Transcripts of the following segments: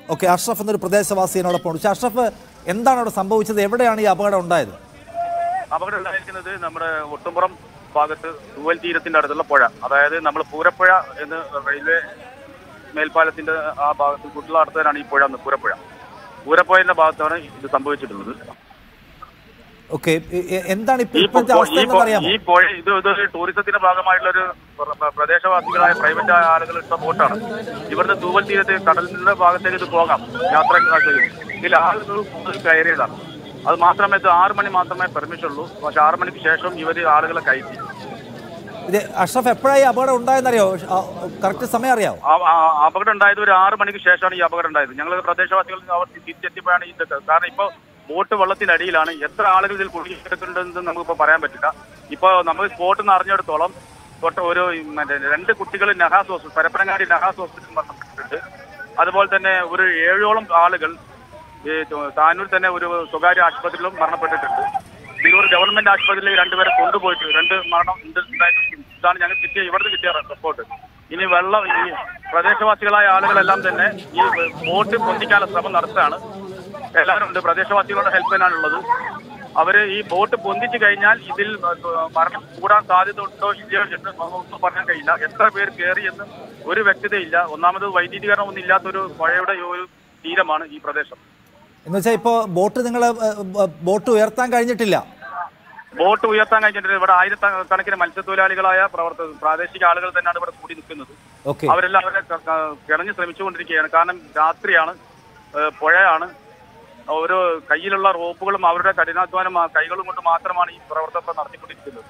Okay Ashraf എന്നൊരു പ്രദേശവാസി എന്നോടൊപ്പം ഉണ്ട് പക്ഷേ അഷ്റഫ് എന്താണ് അവിടെ സംഭവിച്ചത് എവിടെയാണ് ഈ അപകടം ഉണ്ടായത് അപകടം ഉണ്ടായിരിക്കുന്നത് നമ്മുടെ ഒട്ടുംപുറം ഭാഗത്ത് തൂവൽ തീരത്തിന്റെ അടുത്തുള്ള പുഴ അതായത് നമ്മൾ പൂരപ്പുഴ എന്ന് റെയിൽവേ മേൽപ്പാലത്തിന്റെ ആ ഭാഗത്ത് കുട്ടികളുടെ അടുത്തതാണ് ഈ പുഴ എന്ന് പൂരപ്പുഴ പൂരപ്പുഴയുടെ ഭാഗത്താണ് ഇത് സംഭവിച്ചിട്ടുള്ളത് ഓക്കെ എന്താണ് ഇപ്പൊ ഈ ഇപ്പോഴത്തെ പു- അവസ്ഥ ഈ എന്തെന്ന് പു- അറിയാമോ ഈ പുഴ ഇത് ഇതൊരു ടൂറിസത്തിന്റെ ഭാഗമായിട്ടുള്ള ഒരു പ്രദേശവാസികളായ പ്രൈവറ്റ് ആളുകൾ ഇട്ട ബോട്ടാണ് ഇവിടുന്ന് തൂവൽ തീരത്ത് കടലിന്റെ ഭാഗത്തേക്ക് ഇത് പോകാം യാത്ര ഇതിൽ ആളുകൾ കൂടുതൽ കയറിയതാണ് അത് മാത്രമേ ഇത് ആറ് മണി മാത്രമേ പെർമിഷൻ ഉള്ളൂ പക്ഷെ ആറ് മണിക്ക് ശേഷം ഇവർ ആളുകളെ കയറ്റി ഇത് അഷ്റഫ് എപ്പോഴായി അപകടം ഉണ്ടായെന്നറിയോ കറക്റ്റ് സമയം അറിയാമോ ആ- ആ- അപകടം ഉണ്ടായത് ഒരു ആറ് മണിക്ക് ശേഷമാണ് ഈ അപകടം ഉണ്ടായത് ഞങ്ങൾ പ്രദേശവാസികൾ അവർ തിരിച്ചെത്തിയപ്പോഴാണ് ഈ ഇതൊക്കെ കാരണം ഇപ്പോൾ ബോട്ട് വെള്ളത്തിനടിയിലാണ് എത്ര ആളുകൾ ഇതിൽ കുടുങ്ങിക്കിടക്കുന്നുണ്ടെന്ന് നമുക്കിപ്പോൾ പറയാൻ പറ്റില്ല ഇപ്പോൾ നമ്മൾ സ്പോട്ടിൽ നിന്ന് അറിഞ്ഞിടത്തോളം തൊട്ട് ഒരു മറ്റേ രണ്ട് കുട്ടികൾ നഹാസ് ഹോസ്പിറ്റൽ പരപ്പനങ്ങാടി നഹാസ് ഹോസ്പിറ്റലിൽ മരണപ്പെട്ടിട്ടുണ്ട് അതുപോലെ തന്നെ ഒരു ഏഴോളം ആളുകൾ ഈ താനൂർ തന്നെ ഒരു സ്വകാര്യ ആശുപത്രിയിലും മരണപ്പെട്ടിട്ടുണ്ട് തിരൂർ ഗവൺമെന്റ് ആശുപത്രിയിൽ രണ്ടുപേരെ കൊണ്ടുപോയിട്ട് രണ്ട് മരണം ഉണ്ട് ഉണ്ടായിട്ടുണ്ട്. ഇതാണ് ഞങ്ങൾക്ക് കിട്ടിയ ഇവിടുന്ന് കിട്ടിയ റിപ്പോർട്ട് ഇനി വെള്ളം ഈ പ്രദേശവാസികളായ ആളുകളെല്ലാം തന്നെ ഈ ബോട്ട് പൊന്തിക്കാനുള്ള ശ്രമം നടത്തുകയാണ് എല്ലാവരും ഉണ്ട് പ്രദേശവാസികളുടെ ഹെൽപ്പ് ചെയ്യാനുള്ളത് അവര് ഈ ബോട്ട് പൊന്തിച്ചു കഴിഞ്ഞാൽ ഇതിൽ മരണം കൂടാൻ സാധ്യത ഉണ്ടോ ഇല്ലയോ എന്ന് ഒന്നും പറയാൻ കഴിയില്ല എത്ര പേർ കയറി എന്ന് ഒരു വ്യക്തതയില്ല ഒന്നാമത് വൈദ്യുതീകരണം ഒന്നും ഇല്ലാത്തൊരു പുഴയുടെ ഒരു തീരമാണ് ഈ പ്രദേശം എന്ന് വെച്ചാൽ ഇപ്പോൾ ബോട്ട് നിങ്ങൾ ബോട്ട് ഉയർത്താൻ കഴിഞ്ഞിട്ടില്ല ബോട്ട് ഉയർത്താൻ കഴിഞ്ഞിട്ട് ഇവിടെ ആയിരക്കണക്കിന് മത്സ്യത്തൊഴിലാളികളായ പ്രവർത്തകർ പ്രാദേശിക ആളുകൾ തന്നെയാണ് ഇവിടെ കൂടി നിൽക്കുന്നത് ഓക്കെ അവരെല്ലാം അവരെ ക- ക- കിണഞ്ഞ് ശ്രമിച്ചുകൊണ്ടിരിക്കുകയാണ് കാരണം രാത്രിയാണ് ഏഹ് പുഴയാണ് ഓരോ കയ്യിലുള്ള റോപ്പുകളും അവരുടെ കഠിനാധ്വാനം ആ കൈകളും കൊണ്ട് മാത്രമാണ് ഈ പ്രവർത്തനം നടത്തിക്കൊണ്ടിരിക്കുന്നത്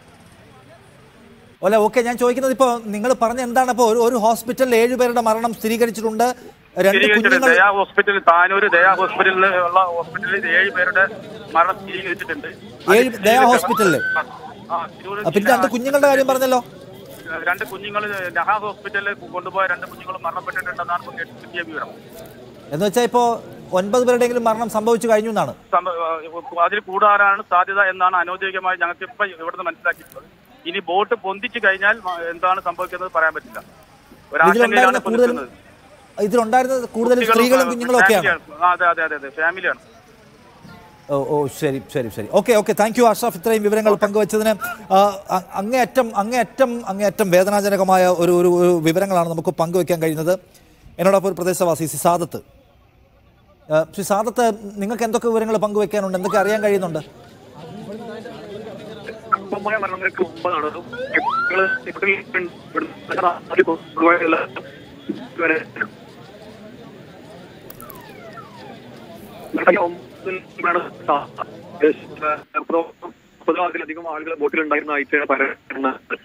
അല്ല ഓക്കെ ഞാൻ ചോദിക്കുന്നത് ഇപ്പോൾ നിങ്ങൾ പറഞ്ഞ എന്താണ് ഇപ്പോൾ ഒരു ഒരു ഹോസ്പിറ്റലിൽ ഏഴ് പേരുടെ മരണം സ്ഥിരീകരിച്ചിട്ടുണ്ട് രണ്ട് സ്ഥിരീകരിച്ചിട്ടുണ്ട് കുഞ്ഞുങ്ങൾ ദയാ ഹോസ്പിറ്റലിൽ താനൂര് ദയാ ഹോസ്പിറ്റലിൽ ഉള്ള ഹോസ്പിറ്റലിൽ ഏഴ് പേരുടെ മരണം സ്ഥിരീകരിച്ചിട്ടുണ്ട് ഏഴ് ദയാ ഹോസ്പിറ്റലിൽ ആ, തിരൂര് പിന്നെ രണ്ട് കുഞ്ഞുങ്ങളുടെ കാര്യം പറഞ്ഞല്ലോ രണ്ട് കുഞ്ഞുങ്ങൾ നഹാ ഹോസ്പിറ്റലിൽ കൊണ്ടുപോയ രണ്ട് കുഞ്ഞുങ്ങൾ മരണപ്പെട്ടിട്ടുണ്ടെന്നാണ് ഇപ്പോൾ കേട്ട് കിട്ടിയ വിവരം എന്ന് വെച്ചാൽ ഇപ്പോൾ ഒൻപത് പേരുടെയെങ്കിലും മരണം സംഭവിച്ചു കഴിഞ്ഞു എന്നാണ് സംഭ- ഏഹ് അതിൽ കൂടാനാണ് സാധ്യത എന്നാണ് അനൗദ്യോഗികമായി ഞങ്ങൾക്ക് ഇപ്പം ഇവിടുന്ന് മനസ്സിലാക്കിയിട്ടുള്ളത് ഇനി ബോട്ട് പൊന്തിച്ചു കഴിഞ്ഞാൽ മ- എന്താണ് സംഭവിക്കുന്നത് പറയാൻ പറ്റില്ല ഒരാശങ്കയിലാണ് ഇതിലുണ്ടായിരുന്ന ഇപ്പോൾ കൂടുതൽ നിൽക്കുന്നത്. ഇതിലുണ്ടായിരുന്നത് കൂടുതൽ കുട്ടികളും, സ്ത്രീകളും ആ, കുഞ്ഞുങ്ങളും ഒക്കെയാണ് ഫാമിലിയാണ്. ആ, അതെ അതെ അതെ അതെ ഫാമിലിയാണ് ഓ ഓ ശരി ശരി ശരി okay okay thank you Ashraf ഇത്രയും വിവരങ്ങൾ പങ്കുവച്ചതിന് ആ, അ- അങ്ങേയറ്റം അങ്ങേയറ്റം അങ്ങേയറ്റം വേദനാജനകമായ ഒരു ഒരു ഒരു വിവരങ്ങളാണ് നമുക്ക് പങ്കുവെക്കാൻ കഴിയുന്നത് എന്നോടൊപ്പം ഒരു പ്രദേശവാസി സി സാദത്ത് ആ, ശ്രീ സാദത്ത് നിങ്ങൾക്ക് എന്തൊക്കെ വിവരങ്ങൾ പങ്കുവെക്കാനുണ്ട് എന്തൊക്കെ അറിയാൻ കഴിയുന്നുണ്ട് അല്പമായ മരണങ്ങൾക്ക് മുമ്പാണ് ഞങ്ങള് ഇവിടെ ഇവിടുന്ന് നാട്ടിൽ കൊണ്ടുപോയുള്ള ഇതുവരെ ഒമ്പതിനാണ് മുപ്പതിലധികം ആളുകൾ ബോട്ടിലുണ്ടായിരുന്നതായിട്ടാണ് പറയുന്നത്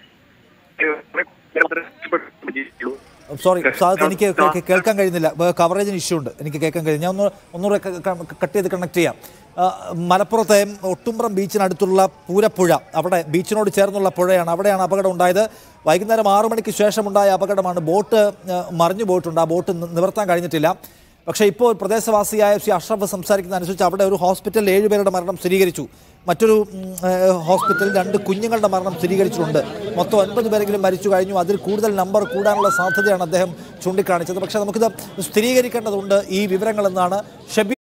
സോറി സാദത്ത് എനിക്ക് കേ- കേൾക്കാൻ കഴിയുന്നില്ല വേ- കവറേജിന് ഇഷ്യൂ ഉണ്ട് എനിക്ക് കേൾക്കാൻ കഴിയും ഞാൻ ഒന്ന് ഒന്നുകൂടെ ക- ക- കട്ട് ചെയ്ത് കണക്ട് ചെയ്യാം ആ, മലപ്പുറത്തെ ഒട്ടുംപ്രം ബീച്ചിനടുത്തുള്ള പൂരപ്പുഴ അവിടെ ബീച്ചിനോട് ചേർന്നുള്ള പുഴയാണ് അവിടെയാണ് അപകടം ഉണ്ടായത് വൈകുന്നേരം ആറു മണിക്ക് ശേഷമുണ്ടായ അപകടമാണ് ബോട്ട് ആ, മറിഞ്ഞു പോയിട്ടുണ്ട് ആ ബോട്ട് നി- നിവർത്താൻ കഴിഞ്ഞിട്ടില്ല പക്ഷേ ഇപ്പോൾ പ്രദേശവാസിയായ ശ്രീ അഷ്റഫ് സംസാരിക്കുന്ന അനുസരിച്ച് അവിടെ ഒരു ഹോസ്പിറ്റലിൽ ഏഴുപേരുടെ മരണം സ്ഥിരീകരിച്ചു മറ്റൊരു ഉം, ഏഹ്, ഹോസ്പിറ്റലിൽ രണ്ട് കുഞ്ഞുങ്ങളുടെ മരണം സ്ഥിരീകരിച്ചിട്ടുണ്ട് മൊത്തം ഒൻപത് പേരെങ്കിലും മരിച്ചു കഴിഞ്ഞു അതിൽ കൂടുതൽ നമ്പർ കൂടാനുള്ള സാധ്യതയാണ് അദ്ദേഹം ചൂണ്ടിക്കാണിച്ചത് പക്ഷേ നമുക്കിത് സ്ഥിരീകരിക്കേണ്ടതുണ്ട് ഈ വിവരങ്ങളെന്നാണ് ഷബി